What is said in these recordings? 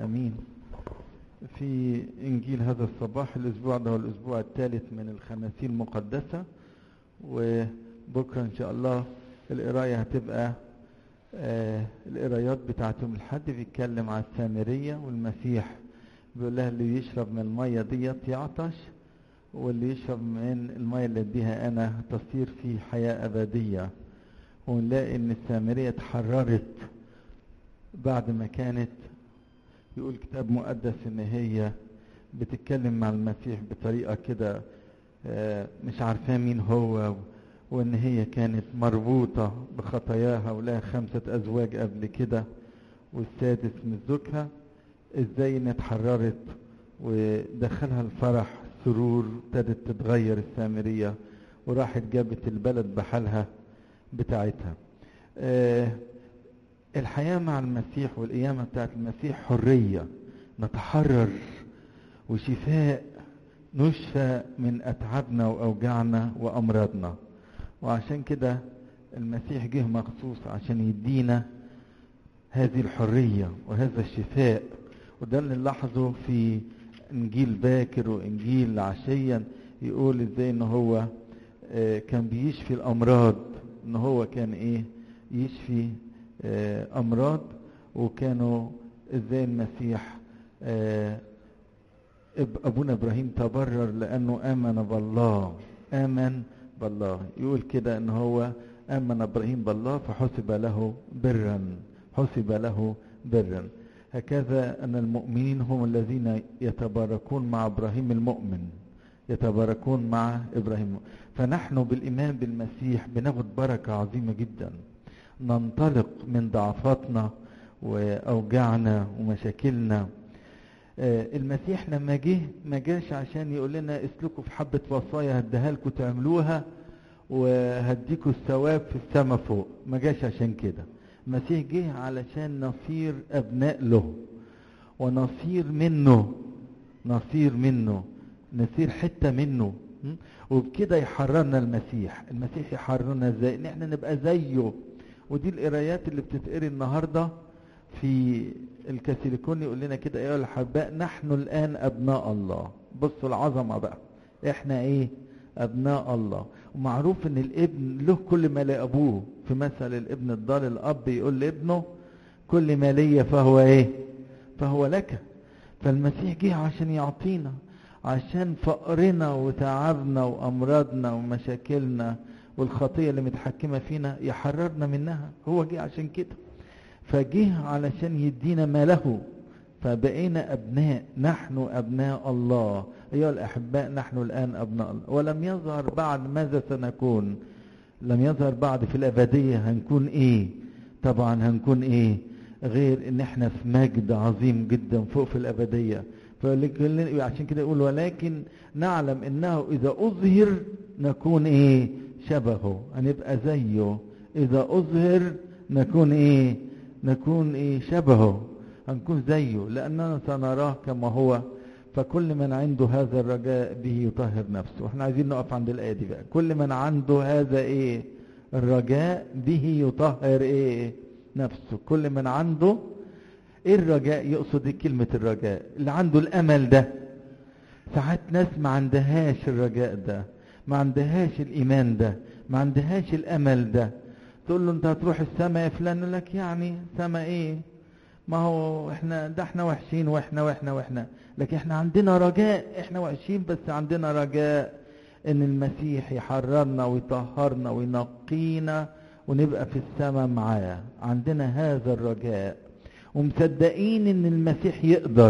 امين في انجيل هذا الصباح الاسبوع ده هو الاسبوع الثالث من الخماسين المقدسة وبكرة ان شاء الله القراية هتبقى آه القرايات بتاعت يوم الحد بيتكلم على السامرية والمسيح بيقول لها اللي يشرب من المية ديت يعطش واللي يشرب من المية اللي اديها انا تصير في حياة ابدية ونلاقي ان السامرية اتحررت بعد ما كانت يقول كتاب مقدس ان هي بتتكلم مع المسيح بطريقة كده مش عارفاه مين هو وان هي كانت مربوطة بخطاياها ولها خمسة ازواج قبل كده والسادس من زوجها ازاي ان اتحررت ودخلها الفرح سرور ابتدت تتغير السامرية وراحت جابت البلد بحالها بتاعتها آه الحياة مع المسيح والقيامة بتاعت المسيح حرية نتحرر وشفاء نشفى من أتعابنا وأوجاعنا وأمراضنا وعشان كده المسيح جه مخصوص عشان يدينا هذه الحرية وهذا الشفاء وده اللي نلاحظه في انجيل باكر وانجيل عشيا يقول ازاي ان هو آه كان بيشفي الامراض ان هو كان ايه يشفي آه امراض وكانوا ازاي المسيح آه ابونا ابراهيم تبرر لانه امن بالله امن بالله يقول كده ان هو امن ابراهيم بالله فحسب له برا حسب له برا هكذا ان المؤمنين هم الذين يتباركون مع ابراهيم المؤمن يتباركون مع ابراهيم فنحن بالايمان بالمسيح بناخد بركه عظيمه جدا ننطلق من ضعفاتنا واوجاعنا ومشاكلنا المسيح لما جه ما جاش عشان يقول لنا اسلكوا في حبه وصايا هديها لكم تعملوها وهديكوا الثواب في السماء فوق ما جاش عشان كده المسيح جه علشان نصير ابناء له ونصير منه نصير منه نصير حته منه وبكده يحررنا المسيح المسيح يحررنا ازاي ان احنا نبقى زيه ودي القرايات اللي بتتقري النهارده في الكاثوليكون يقول لنا كده ايها الاحباء نحن الان ابناء الله بصوا العظمه بقى احنا ايه ابناء الله ومعروف ان الابن له كل ما لابوه في مثل الابن الضال الاب يقول لابنه كل ما لي فهو ايه فهو لك فالمسيح جه عشان يعطينا عشان فقرنا وتعبنا وامراضنا ومشاكلنا والخطيه اللي متحكمه فينا يحررنا منها هو جه عشان كده فجه علشان يدينا ما له فبقينا أبناء نحن أبناء الله أيها الأحباء نحن الآن أبناء الله ولم يظهر بعد ماذا سنكون لم يظهر بعد في الأبدية هنكون إيه طبعا هنكون إيه غير إن إحنا في مجد عظيم جدا فوق في الأبدية عشان كده يقول ولكن نعلم إنه إذا أظهر نكون إيه شبهه هنبقى زيه إذا أظهر نكون إيه نكون إيه شبهه هنكون زيه لأننا سنراه كما هو فكل من عنده هذا الرجاء به يطهر نفسه واحنا عايزين نقف عند الآية دي بقى كل من عنده هذا ايه الرجاء به يطهر ايه نفسه كل من عنده ايه الرجاء يقصد ايه كلمة الرجاء اللي عنده الامل ده ساعات ناس ما عندهاش الرجاء ده ما عندهاش الايمان ده ما عندهاش الامل ده تقول له انت هتروح السماء يا فلان يقول لك يعني سماء ايه ما هو احنا ده احنا وحشين واحنا واحنا واحنا لكن احنا عندنا رجاء احنا وحشين بس عندنا رجاء ان المسيح يحررنا ويطهرنا وينقينا ونبقى في السماء معاه عندنا هذا الرجاء ومصدقين ان المسيح يقدر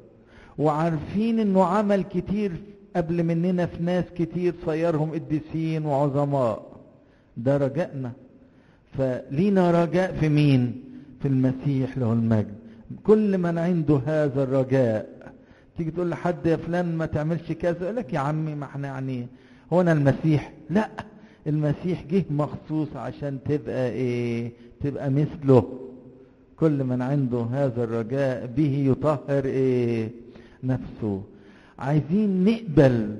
وعارفين انه عمل كتير قبل مننا في ناس كتير صيرهم قديسين وعظماء ده رجائنا فلينا رجاء في مين في المسيح له المجد كل من عنده هذا الرجاء تيجي تقول لحد يا فلان ما تعملش كذا يقول لك يا عمي ما احنا يعني هو انا المسيح لا المسيح جه مخصوص عشان تبقى ايه تبقى مثله كل من عنده هذا الرجاء به يطهر ايه نفسه عايزين نقبل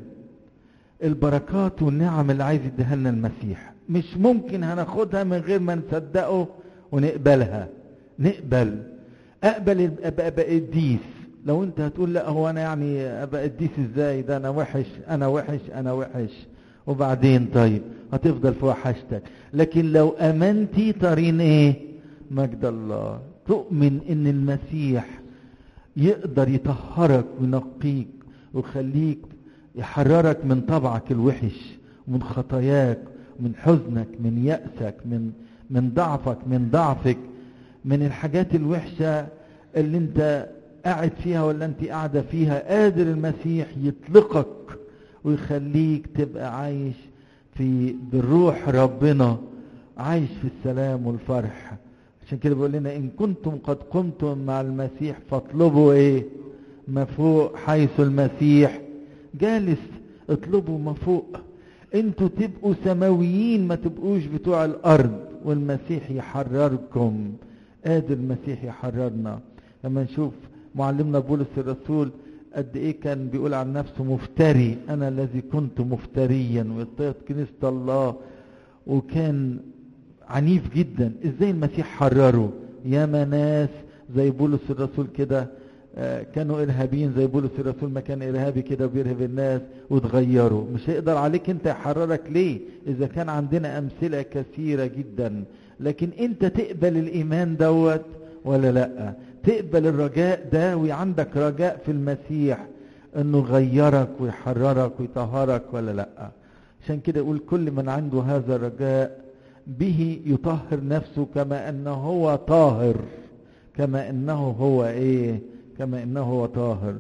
البركات والنعم اللي عايز يديها لنا المسيح مش ممكن هناخدها من غير ما نصدقه ونقبلها نقبل اقبل ابقى قديس لو انت هتقول لا هو انا يعني ابقى قديس ازاي ده انا وحش انا وحش انا وحش وبعدين طيب هتفضل في وحشتك لكن لو امنتي ترين ايه مجد الله تؤمن ان المسيح يقدر يطهرك وينقيك ويخليك يحررك من طبعك الوحش ومن خطاياك من حزنك من يأسك من من ضعفك من ضعفك من الحاجات الوحشة اللي انت قاعد فيها ولا انت قاعدة فيها قادر المسيح يطلقك ويخليك تبقى عايش في بالروح ربنا عايش في السلام والفرح عشان كده بيقول لنا ان كنتم قد قمتم مع المسيح فاطلبوا ايه ما فوق حيث المسيح جالس اطلبوا ما فوق انتوا تبقوا سماويين ما تبقوش بتوع الارض والمسيح يحرركم قادر المسيح يحررنا لما نشوف معلمنا بولس الرسول قد ايه كان بيقول عن نفسه مفتري انا الذي كنت مفتريا واضطهد كنيسة الله وكان عنيف جدا ازاي المسيح حرره ياما ناس زي بولس الرسول كده كانوا ارهابيين زي بولس الرسول ما كان ارهابي كده وبيرهب الناس وتغيروا مش هيقدر عليك انت يحررك ليه اذا كان عندنا امثله كثيره جدا لكن انت تقبل الايمان دوت ولا لا تقبل الرجاء ده وعندك رجاء في المسيح انه يغيرك ويحررك ويطهرك ولا لا عشان كده يقول كل من عنده هذا الرجاء به يطهر نفسه كما انه هو طاهر كما انه هو ايه كما انه هو طاهر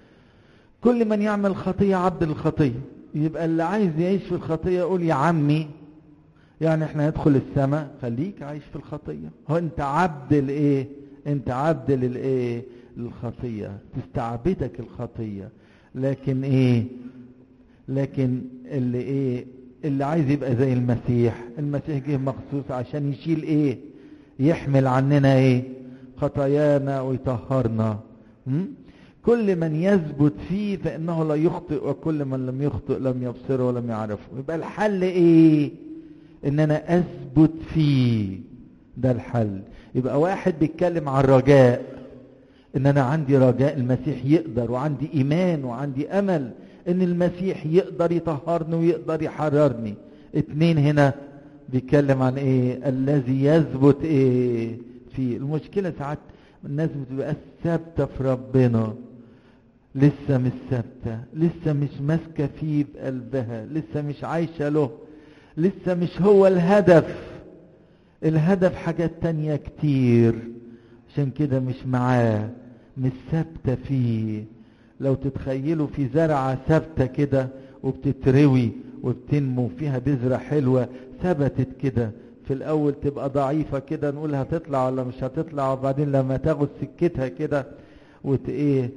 كل من يعمل خطيه عبد الخطيه يبقى اللي عايز يعيش في الخطيه يقول يا عمي يعني احنا ندخل السماء خليك عايش في الخطيه هو انت عبد الايه انت عبد للايه للخطيه تستعبدك الخطيه لكن ايه لكن اللي ايه اللي عايز يبقى زي المسيح المسيح جه مخصوص عشان يشيل ايه يحمل عننا ايه خطايانا ويطهرنا م? كل من يثبت فيه فانه لا يخطئ وكل من لم يخطئ لم يبصره ولم يعرفه يبقى الحل ايه ان انا اثبت فيه ده الحل يبقى واحد بيتكلم عن رجاء ان انا عندي رجاء المسيح يقدر وعندي ايمان وعندي امل ان المسيح يقدر يطهرني ويقدر يحررني اتنين هنا بيتكلم عن ايه الذي يثبت ايه في المشكلة ساعات الناس بتبقى ثابتة في ربنا لسه مش ثابتة لسه مش ماسكة فيه بقلبها لسه مش عايشة له لسه مش هو الهدف الهدف حاجات تانية كتير عشان كده مش معاه مش ثابتة فيه لو تتخيلوا في زرعة ثابتة كده وبتتروي وبتنمو فيها بذرة حلوة ثبتت كده في الأول تبقى ضعيفة كده نقول هتطلع ولا مش هتطلع وبعدين لما تاخد سكتها كده وت إيه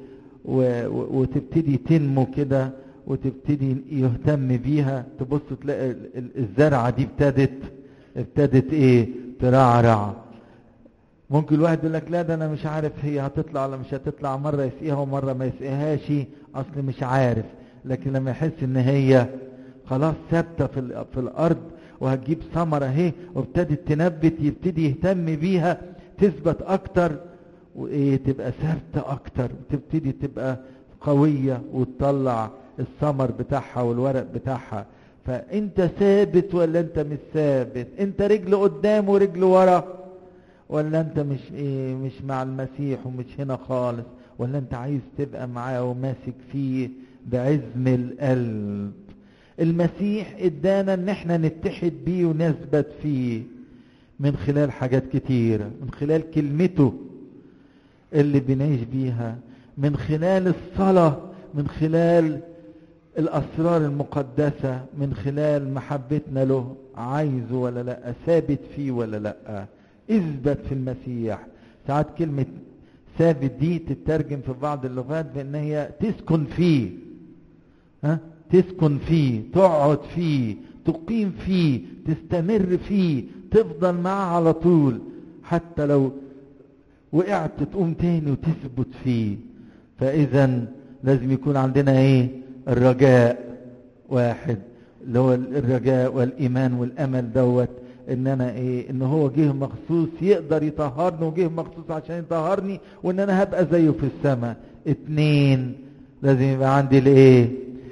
وتبتدي تنمو كده وتبتدي يهتم بيها تبص تلاقي الزرعة دي ابتدت ابتدت ايه ترعرع ممكن الواحد يقول لك لا ده انا مش عارف هي هتطلع ولا مش هتطلع مره يسقيها ومره ما يسقيهاش اصل مش عارف لكن لما يحس ان هي خلاص ثابته في في الارض وهتجيب ثمره اهي وابتدت تنبت يبتدي يهتم بيها تثبت اكتر وايه تبقى ثابته اكتر تبتدي تبقى قويه وتطلع الثمر بتاعها والورق بتاعها فانت ثابت ولا انت مش ثابت انت رجل قدام ورجل ورا ولا انت مش ايه مش مع المسيح ومش هنا خالص ولا انت عايز تبقى معاه وماسك فيه بعزم القلب المسيح ادانا ان احنا نتحد بيه ونثبت فيه من خلال حاجات كتيرة من خلال كلمته اللي بنعيش بيها من خلال الصلاة من خلال الأسرار المقدسة من خلال محبتنا له عايزه ولا لا ثابت فيه ولا لا اثبت في المسيح ساعات كلمة ثابت دي تترجم في بعض اللغات بان هي تسكن فيه ها تسكن فيه تقعد فيه تقيم فيه تستمر فيه تفضل معاه على طول حتى لو وقعت تقوم تاني وتثبت فيه فاذا لازم يكون عندنا ايه الرجاء واحد اللي هو الرجاء والايمان والامل دوت ان انا ايه ان هو جه مخصوص يقدر يطهرني وجه مخصوص عشان يطهرني وان انا هبقى زيه في السماء اتنين لازم يبقى عندي الايه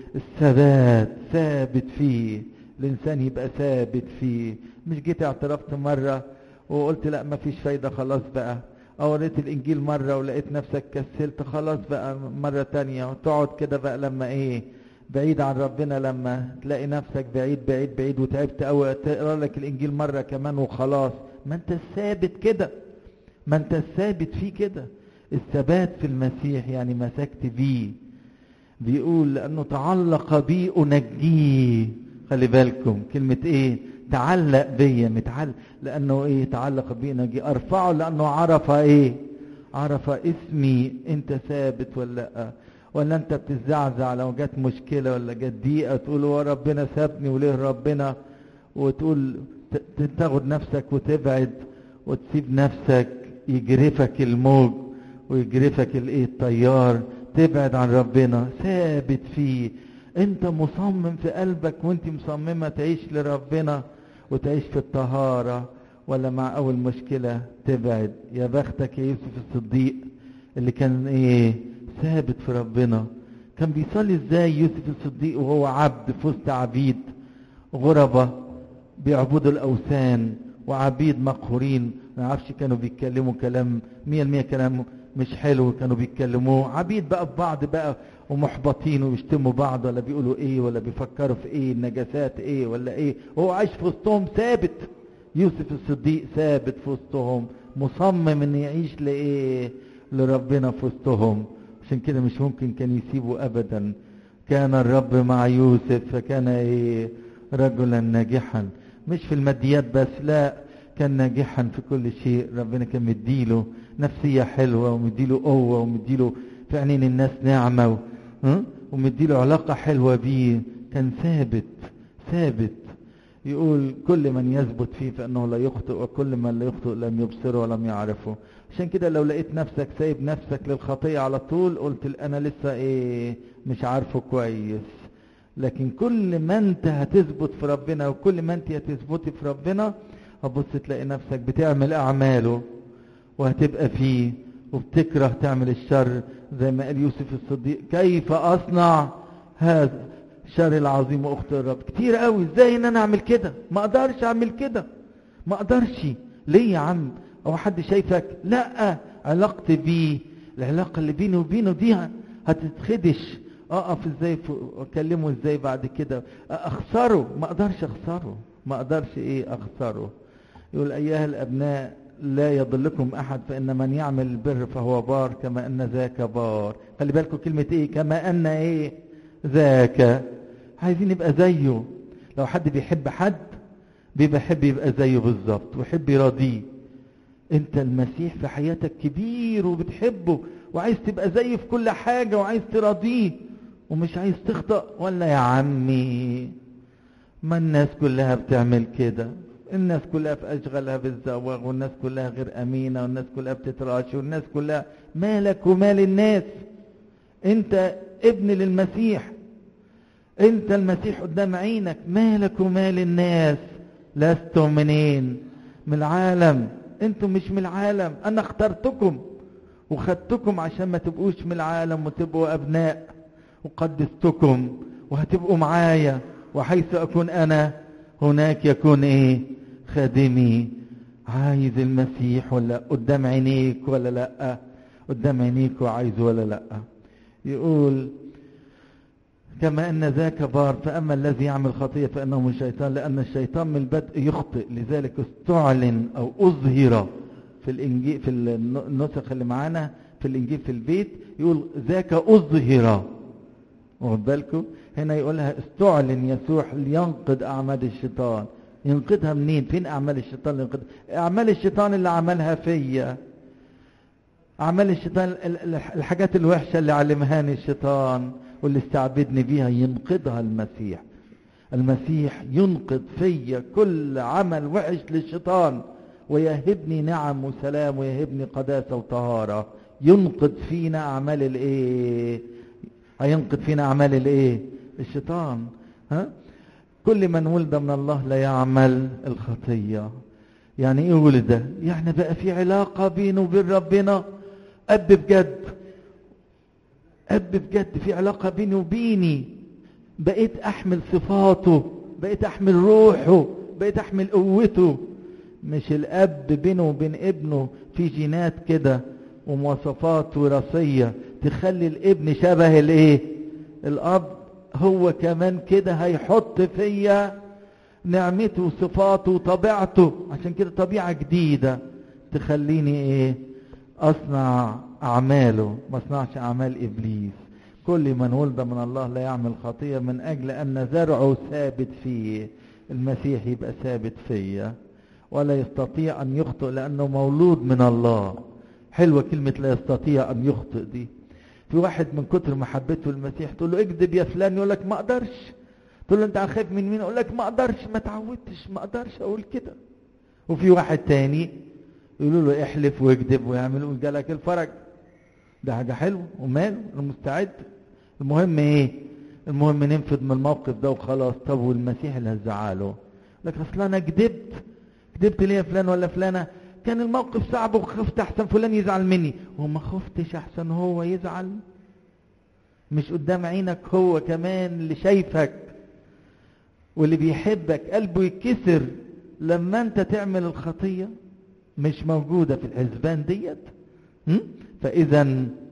الثبات ثابت فيه الانسان يبقى ثابت فيه مش جيت اعترفت مرة وقلت لا مفيش فايدة خلاص بقى او قريت الانجيل مرة ولقيت نفسك كسلت خلاص بقى مرة تانية وتقعد كده بقى لما ايه بعيد عن ربنا لما تلاقي نفسك بعيد بعيد بعيد وتعبت قوي تقرا لك الانجيل مرة كمان وخلاص ما انت ثابت كده ما انت ثابت فيه كده الثبات في المسيح يعني مسكت بيه بيقول لانه تعلق بي انجيه خلي بالكم كلمة ايه تعلق بيا متعلق لانه ايه تعلق بي انجيه ارفعه لانه عرف ايه عرف اسمي انت ثابت ولا لا ولا انت بتزعزع لو جت مشكلة ولا جت ضيقة تقول هو ربنا سابني وليه ربنا وتقول تاخد نفسك وتبعد وتسيب نفسك يجرفك الموج ويجرفك الايه الطيار تبعد عن ربنا ثابت فيه انت مصمم في قلبك وانت مصممة تعيش لربنا وتعيش في الطهارة ولا مع اول مشكلة تبعد يا بختك يا يوسف الصديق اللي كان ايه ثابت في ربنا كان بيصلي ازاي يوسف الصديق وهو عبد في وسط عبيد غربة بيعبدوا الاوثان وعبيد مقهورين ما اعرفش كانوا بيتكلموا كلام مية المية كلام مش حلو كانوا بيتكلموه عبيد بقى ببعض بقى ومحبطين ويشتموا بعض ولا بيقولوا ايه ولا بيفكروا في ايه النجاسات ايه ولا ايه هو عايش في وسطهم ثابت يوسف الصديق ثابت في وسطهم مصمم ان يعيش لايه لربنا في وسطهم عشان كده مش ممكن كان يسيبه ابدا كان الرب مع يوسف فكان ايه رجلا ناجحا مش في الماديات بس لا كان ناجحا في كل شيء ربنا كان مديله نفسية حلوة ومديله قوة ومديله في عينين الناس نعمة ومديله علاقة حلوة بيه كان ثابت ثابت يقول كل من يثبت فيه فانه لا يخطئ وكل من لا يخطئ لم يبصره ولم يعرفه عشان كده لو لقيت نفسك سايب نفسك للخطية على طول قلت انا لسه ايه مش عارفه كويس لكن كل ما انت هتثبت في ربنا وكل ما انت هتثبتي في ربنا هتبص تلاقي نفسك بتعمل اعماله وهتبقى فيه وبتكره تعمل الشر زي ما قال يوسف الصديق كيف اصنع هذا الشر العظيم واخت الرب كتير قوي ازاي ان انا اعمل كده ما اقدرش اعمل كده ما اقدرش ليه يا عم او حد شايفك لا علاقتي بيه العلاقة اللي بيني وبينه دي هتتخدش اقف ازاي واكلمه ازاي بعد كده اخسره ما اقدرش اخسره ما اقدرش ايه اخسره يقول ايها الابناء لا يضلكم احد فان من يعمل البر فهو بار كما ان ذاك بار خلي بالكم كلمة ايه كما ان ايه ذاك عايزين يبقى زيه لو حد بيحب حد بيبقى يحب يبقى زيه بالظبط ويحب يراضيه انت المسيح في حياتك كبير وبتحبه وعايز تبقى زيه في كل حاجة وعايز تراضيه ومش عايز تخطأ ولا يا عمي ما الناس كلها بتعمل كده الناس كلها في أشغالها بالزواج والناس كلها غير أمينة والناس كلها بتتراشي والناس كلها مالك ومال الناس انت ابن للمسيح انت المسيح قدام عينك مالك ومال الناس لستم منين من العالم انتم مش من العالم انا اخترتكم وخدتكم عشان ما تبقوش من العالم وتبقوا ابناء وقدستكم وهتبقوا معايا وحيث اكون انا هناك يكون ايه خادمي عايز المسيح ولا قدام عينيك ولا لا قدام عينيك وعايزه ولا لا يقول كما أن ذاك بار فأما الذي يعمل خطية فإنه من الشيطان لأن الشيطان من البدء يخطئ لذلك استعلن أو أظهر في الإنجيل في النسخ اللي معانا في الإنجيل في البيت يقول ذاك أظهر واخد بالكم هنا يقولها استعلن يسوع لينقض أعمال الشيطان ينقذها منين فين أعمال الشيطان اللي ينقذها أعمال الشيطان اللي عملها فيا أعمال الشيطان الحاجات الوحشة اللي علمهاني الشيطان واللي استعبدني بيها ينقذها المسيح المسيح ينقذ فيا كل عمل وحش للشيطان ويهبني نعم وسلام ويهبني قداسة وطهارة ينقذ فينا أعمال الإيه هينقذ فينا أعمال الإيه الشيطان ها كل من ولد من الله لا يعمل الخطية يعني ايه ولد يعني بقى في علاقة بينه وبين ربنا اب بجد اب بجد في علاقة بيني وبيني بقيت احمل صفاته بقيت احمل روحه بقيت احمل قوته مش الاب بينه وبين ابنه في جينات كده ومواصفات وراثية تخلي الابن شبه الايه الاب هو كمان كده هيحط فيا نعمته وصفاته وطبيعته عشان كده طبيعة جديدة تخليني ايه اصنع اعماله ما اصنعش اعمال ابليس كل من ولد من الله لا يعمل خطية من اجل ان زرعه ثابت فيه المسيح يبقى ثابت فيا ولا يستطيع ان يخطئ لانه مولود من الله حلوة كلمة لا يستطيع ان يخطئ دي في واحد من كتر محبته المسيح تقول له اكذب يا فلان يقول لك ما اقدرش تقول له انت خايف من مين يقول لك ما اقدرش ما تعودتش ما اقدرش اقول كده وفي واحد تاني يقولوا له احلف واكذب ويعمل يقول جالك الفرج ده حاجه حلوه وماله انا مستعد المهم ايه المهم ننفذ من الموقف ده وخلاص طب والمسيح اللي هزعله لك اصل انا كذبت كذبت ليه يا فلان ولا فلانه كان الموقف صعب وخفت احسن فلان يزعل مني وما خفتش احسن هو يزعل مش قدام عينك هو كمان اللي شايفك واللي بيحبك قلبه يتكسر لما انت تعمل الخطية مش موجودة في الحسبان ديت فاذا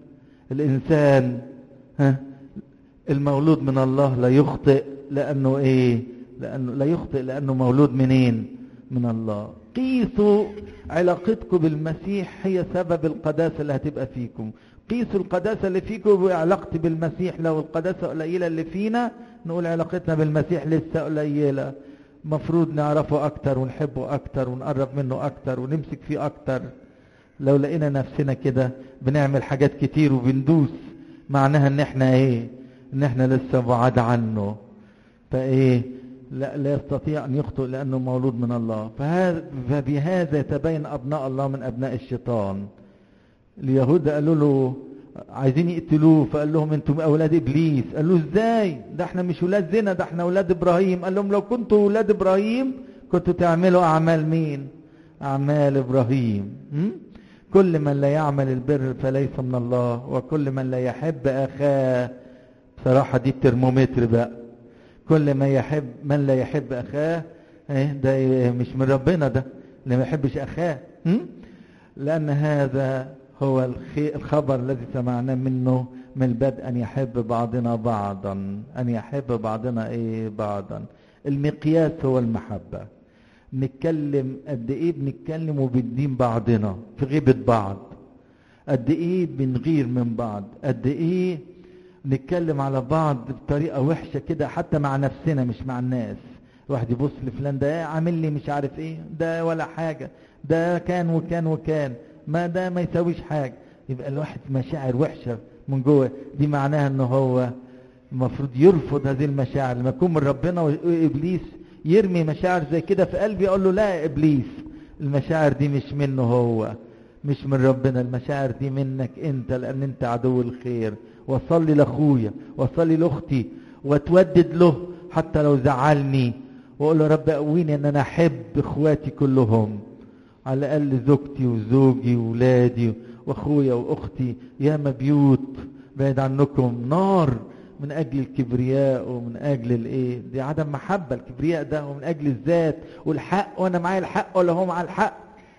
الانسان ها المولود من الله لا يخطئ لانه ايه لانه لا يخطئ لانه مولود منين من الله قيسوا علاقتكم بالمسيح هي سبب القداسة اللي هتبقى فيكم قيسوا القداسة اللي فيكم بعلاقتي بالمسيح لو القداسة قليلة اللي فينا نقول علاقتنا بالمسيح لسه قليلة مفروض نعرفه أكتر ونحبه أكتر ونقرب منه أكتر ونمسك فيه أكتر لو لقينا نفسنا كده بنعمل حاجات كتير وبندوس معناها ان احنا ايه ان احنا لسه بعاد عنه فايه لا, لا يستطيع أن يخطئ لأنه مولود من الله فهذا فبهذا يتبين أبناء الله من أبناء الشيطان اليهود قالوا له عايزين يقتلوه فقال لهم انتم أولاد إبليس قال له إزاي ده احنا مش أولاد زنا ده احنا أولاد إبراهيم قال لهم لو كنتوا أولاد إبراهيم كنتوا تعملوا أعمال مين أعمال إبراهيم م? كل من لا يعمل البر فليس من الله وكل من لا يحب أخاه بصراحة دي الترمومتر بقى كل ما يحب من لا يحب اخاه ايه ده مش من ربنا ده اللي ما يحبش اخاه لان هذا هو الخبر الذي سمعناه منه من البدء ان يحب بعضنا بعضا ان يحب بعضنا ايه بعضا المقياس هو المحبة نتكلم قد ايه بنتكلم وبندين بعضنا في غيبة بعض قد ايه بنغير من بعض قد ايه نتكلم على بعض بطريقة وحشة كده حتى مع نفسنا مش مع الناس واحد يبص لفلان ده عامل لي مش عارف ايه ده ولا حاجة ده كان وكان وكان ما ده ما يسويش حاجة يبقى الواحد مشاعر وحشة من جوه دي معناها ان هو المفروض يرفض هذه المشاعر لما يكون من ربنا وابليس يرمي مشاعر زي كده في قلبي يقول له لا يا ابليس المشاعر دي مش منه هو مش من ربنا المشاعر دي منك انت لان انت عدو الخير وصلي لاخويا وصلي لاختي واتودد له حتى لو زعلني واقول له رب قويني ان انا احب اخواتي كلهم على الاقل زوجتي وزوجي وولادي واخويا واختي ياما بيوت بعيد عنكم نار من اجل الكبرياء ومن اجل الايه دي عدم محبه الكبرياء ده ومن اجل الذات والحق وانا معايا الحق ولا هو معاه الحق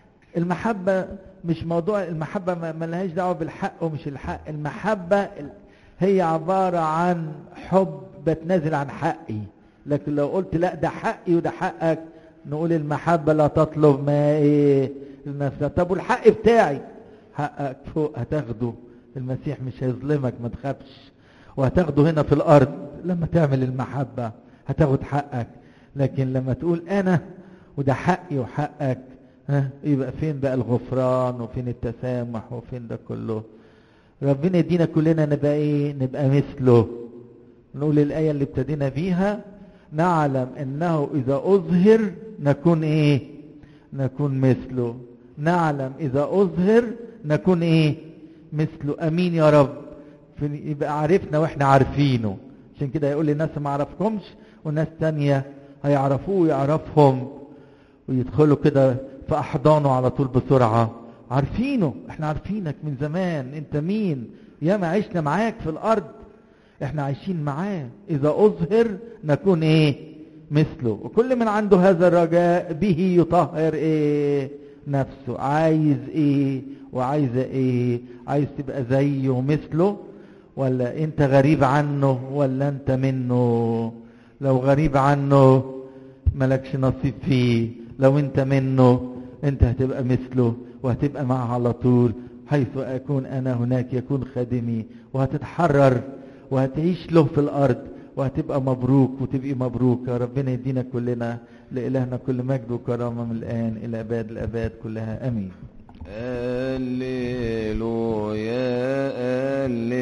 المحبه مش موضوع المحبه ما لهاش دعوه بالحق ومش الحق المحبه هي عباره عن حب بتنازل عن حقي لكن لو قلت لا ده حقي وده حقك نقول المحبه لا تطلب ما ايه النفس طب والحق بتاعي حقك فوق هتاخده المسيح مش هيظلمك ما تخافش وهتاخده هنا في الارض لما تعمل المحبة هتاخد حقك لكن لما تقول انا وده حقي وحقك ها يبقى فين بقى الغفران وفين التسامح وفين ده كله ربنا يدينا كلنا نبقى ايه نبقى مثله نقول الآية اللي ابتدينا بيها نعلم انه اذا اظهر نكون ايه نكون مثله نعلم اذا اظهر نكون ايه مثله امين يا رب يبقى عرفنا واحنا عارفينه عشان كده يقول لي ناس ما اعرفكمش وناس تانية هيعرفوه ويعرفهم ويدخلوا كده في احضانه على طول بسرعة عارفينه احنا عارفينك من زمان انت مين ياما عشنا معاك في الارض احنا عايشين معاه اذا اظهر نكون ايه مثله وكل من عنده هذا الرجاء به يطهر ايه نفسه عايز ايه وعايزه ايه عايز تبقى زيه ومثله ولا انت غريب عنه ولا انت منه لو غريب عنه ملكش نصيب فيه لو انت منه انت هتبقى مثله وهتبقى معه على طول حيث اكون انا هناك يكون خادمي وهتتحرر وهتعيش له في الارض وهتبقى مبروك وتبقي مبروك يا ربنا يدينا كلنا لإلهنا كل مجد وكرامة من الآن إلى أباد الأباد كلها أمين هللويا